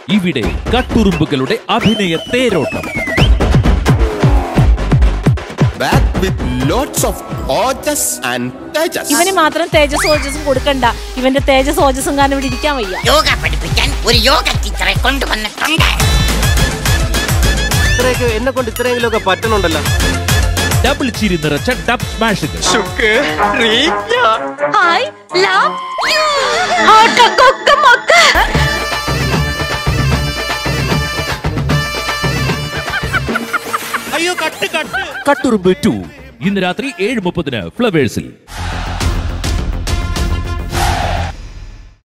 ഇവിടെ കട്ടുറുമ്പുകളുടെ അഭിനയ തേരോട്ടം back with lots of ojas and tejas. ഇവന് മാത്രം തേജസ് ഓജസും കൊടുക്കണ്ട ഇവന്റെ തേജസ് ഓജസും കാരണം ഇവിടെ ഇരിക്കാൻ വയ്യ യോഗ പഠിപ്പിക്കാൻ ഒരു യോഗ ടീച്ചറെ കൊണ്ടുവന്നിട്ടുണ്ട് ഇത്രയൊക്കെ എന്നെ കൊണ്ട് ഇത്രയെങ്കിലും ഒക്കെ പറ്റണുണ്ടല്ലോ ഡബിൾ ചിരി നിറച്ച ഡബ് സ്മാഷുകൾ ഹായ് ലവ് കട്ടുറുമ്പ് ടു ഇന്ന് രാത്രി ഏഴ് മുപ്പതിന് ഫ്ലവേഴ്സിൽ